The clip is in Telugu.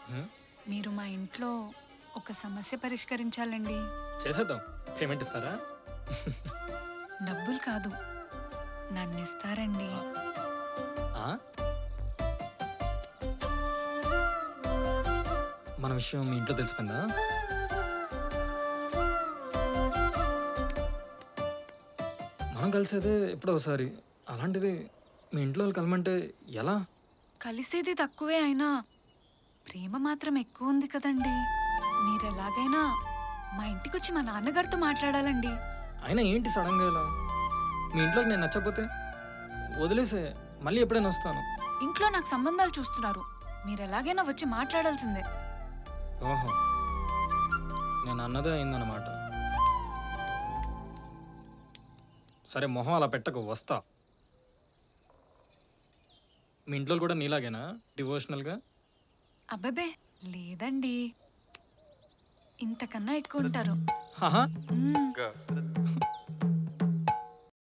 హ్మ్? మీరు మా ఇంట్లో ఒక సమస్య పరిష్కరించాలండి చేసేద్దాం పేమెంట్ ఇస్తారా డబ్బులు కాదు నన్ను ఇస్తారండి ఆ? మన విషయం మీ ఇంట్లో తెలిసిపోయిందా మనం కలిసేదే ఎప్పుడో ఒకసారి అలాంటిది మీ ఇంట్లో వాళ్ళు కలమంటే ఎలా కలిసేది తక్కువే అయినా ప్రేమ మాత్రం ఎక్కువ ఉంది కదండి మీరు ఎలాగైనా మా ఇంటికి వచ్చి మా నాన్నగారితో మాట్లాడాలండి అయినా ఏంటి సడన్గా ఇలా మీ ఇంట్లోకి నేను నచ్చకపోతే వదిలేసే మళ్ళీ ఎప్పుడైనా వస్తాను ఇంట్లో నాకు సంబంధాలు చూస్తున్నారు మీరు ఎలాగైనా వచ్చి మాట్లాడాల్సిందే ఓహో నేను అన్నదే అయిందన్నమాట సరే మొహం అలా పెట్టకు వస్తా మీ ఇంట్లో కూడా నీలాగేనా డివోషనల్గా అబ్బబే లేదండి ఇంతకన్నా ఎక్కువ ఉంటారు హాహా మ్మ్.